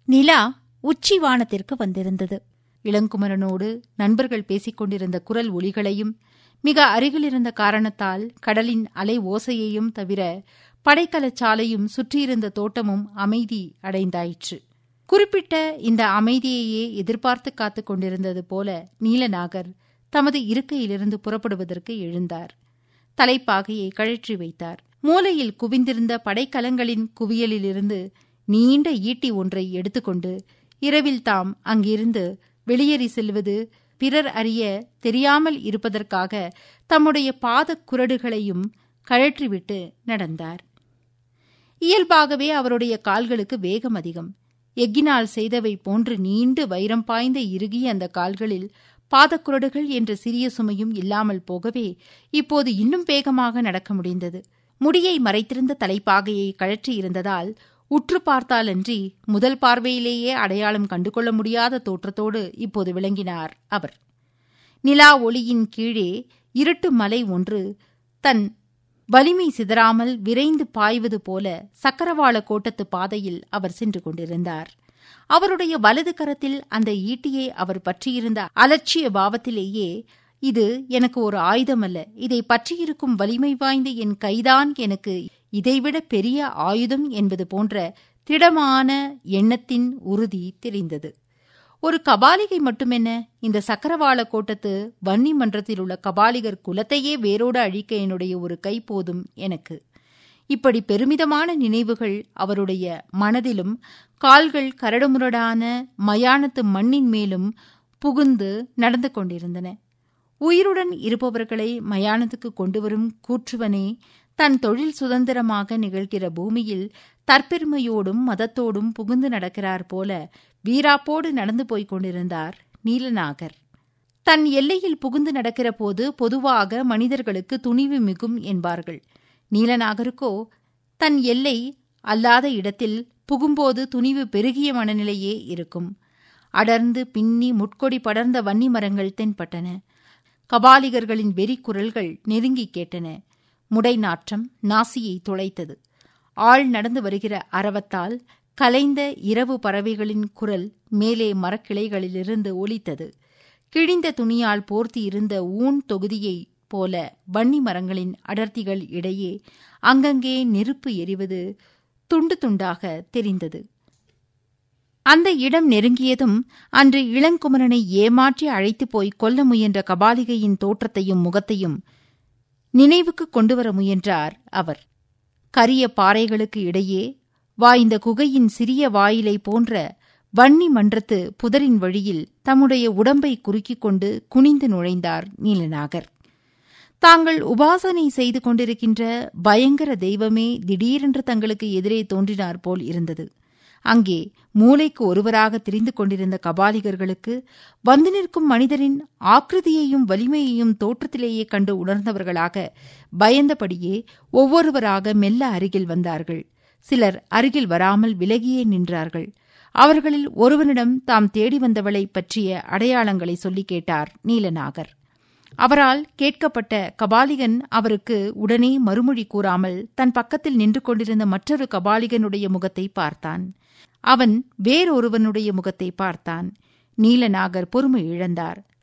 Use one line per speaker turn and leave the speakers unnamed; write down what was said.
நிலா உச்சி வானத்திற்கு வந்திருந்தது இளங்குமரனோடு நண்பர்கள் பேசிக் கொண்டிருந்த குரல் ஒலிகளையும் மிக அருகிலிருந்த காரணத்தால் கடலின் அலை ஓசையையும் தவிர படைக்கலச்சாலையும் சுற்றியிருந்த தோட்டமும் அமைதி அடைந்தாயிற்று குறிப்பிட்ட இந்த அமைதியையே எதிர்பார்த்து காத்துக் கொண்டிருந்தது போல நீலநாகர் தமது இருக்கையிலிருந்து புறப்படுவதற்கு எழுந்தார் தலைப்பாகையை கழற்றி வைத்தார் மூலையில் குவிந்திருந்த படைக்கலங்களின் குவியலிலிருந்து நீண்ட ஈட்டி ஒன்றை எடுத்துக்கொண்டு இரவில் தாம் அங்கிருந்து வெளியேறி செல்வது பிறர் அறிய தெரியாமல் இருப்பதற்காக தம்முடைய பாதக் குரடுகளையும் கழற்றிவிட்டு நடந்தார் இயல்பாகவே அவருடைய கால்களுக்கு வேகம் அதிகம் எக்கினால் செய்தவை போன்று நீண்டு வைரம் பாய்ந்த இறுகிய அந்த கால்களில் பாதக்குரடுகள் என்ற சிறிய சுமையும் இல்லாமல் போகவே இப்போது இன்னும் வேகமாக நடக்க முடிந்தது முடியை மறைத்திருந்த தலைப்பாகையை கழற்றி இருந்ததால் உற்று பார்த்தாலன்றி முதல் பார்வையிலேயே அடையாளம் கண்டுகொள்ள முடியாத தோற்றத்தோடு இப்போது விளங்கினார் அவர் நிலா ஒளியின் கீழே இருட்டு மலை ஒன்று தன் வலிமை சிதறாமல் விரைந்து பாய்வது போல சக்கரவாள கோட்டத்து பாதையில் அவர் சென்று கொண்டிருந்தார் அவருடைய வலது கரத்தில் அந்த ஈட்டியை அவர் பற்றியிருந்த அலட்சிய பாவத்திலேயே இது எனக்கு ஒரு ஆயுதமல்ல இதை பற்றியிருக்கும் வலிமை வாய்ந்த என் கைதான் எனக்கு இதைவிட பெரிய ஆயுதம் என்பது போன்ற திடமான எண்ணத்தின் உறுதி தெரிந்தது ஒரு கபாலிகை மட்டுமென்ன இந்த சக்கரவாள கோட்டத்து வன்னி மன்றத்தில் உள்ள கபாலிகர் குலத்தையே வேரோடு அழிக்க என்னுடைய ஒரு கை போதும் எனக்கு இப்படி பெருமிதமான நினைவுகள் அவருடைய மனதிலும் கால்கள் கரடுமுரடான மயானத்து மண்ணின் மேலும் புகுந்து நடந்து கொண்டிருந்தன உயிருடன் இருப்பவர்களை மயானத்துக்கு கொண்டுவரும் கூற்றுவனே தன் தொழில் சுதந்திரமாக நிகழ்கிற பூமியில் தற்பெருமையோடும் மதத்தோடும் புகுந்து நடக்கிறார் போல வீராப்போடு நடந்து போய்க் கொண்டிருந்தார் நீலநாகர் தன் எல்லையில் புகுந்து நடக்கிற போது பொதுவாக மனிதர்களுக்கு துணிவு மிகும் என்பார்கள் நீலநாகருக்கோ தன் எல்லை அல்லாத இடத்தில் புகும்போது துணிவு பெருகிய மனநிலையே இருக்கும் அடர்ந்து பின்னி முட்கொடி படர்ந்த வன்னி மரங்கள் தென்பட்டன கபாலிகர்களின் வெறி குரல்கள் நெருங்கி கேட்டன முடை நாற்றம் நாசியை துளைத்தது ஆள் நடந்து வருகிற அரவத்தால் கலைந்த இரவு பறவைகளின் குரல் மேலே மரக்கிளைகளிலிருந்து ஒலித்தது கிழிந்த துணியால் போர்த்தி இருந்த ஊன் தொகுதியை போல வன்னி மரங்களின் அடர்த்திகள் இடையே அங்கங்கே நெருப்பு எரிவது துண்டு துண்டாக தெரிந்தது அந்த இடம் நெருங்கியதும் அன்று இளங்குமரனை ஏமாற்றி அழைத்து போய் கொல்ல முயன்ற கபாலிகையின் தோற்றத்தையும் முகத்தையும் நினைவுக்கு கொண்டுவர முயன்றார் அவர் கரிய பாறைகளுக்கு இடையே வாய்ந்த குகையின் சிறிய வாயிலை போன்ற வன்னி மன்றத்து புதரின் வழியில் தம்முடைய உடம்பை குறுக்கிக் கொண்டு குனிந்து நுழைந்தார் நீலநாகர் தாங்கள் உபாசனை செய்து கொண்டிருக்கின்ற பயங்கர தெய்வமே திடீரென்று தங்களுக்கு எதிரே தோன்றினார் போல் இருந்தது அங்கே மூளைக்கு ஒருவராக திரிந்து கொண்டிருந்த கபாலிகர்களுக்கு வந்து நிற்கும் மனிதரின் ஆக்கிருதியையும் வலிமையையும் தோற்றத்திலேயே கண்டு உணர்ந்தவர்களாக பயந்தபடியே ஒவ்வொருவராக மெல்ல அருகில் வந்தார்கள் சிலர் அருகில் வராமல் விலகியே நின்றார்கள் அவர்களில் ஒருவனிடம் தாம் தேடி வந்தவளை பற்றிய அடையாளங்களை சொல்லி கேட்டார் நீலநாகர் அவரால் கேட்கப்பட்ட கபாலிகன் அவருக்கு உடனே மறுமொழி கூறாமல் தன் பக்கத்தில் நின்று கொண்டிருந்த மற்றொரு கபாலிகனுடைய முகத்தை பார்த்தான் அவன் வேறொருவனுடைய முகத்தை பார்த்தான் நீலநாகர் பொறுமை இழந்தார்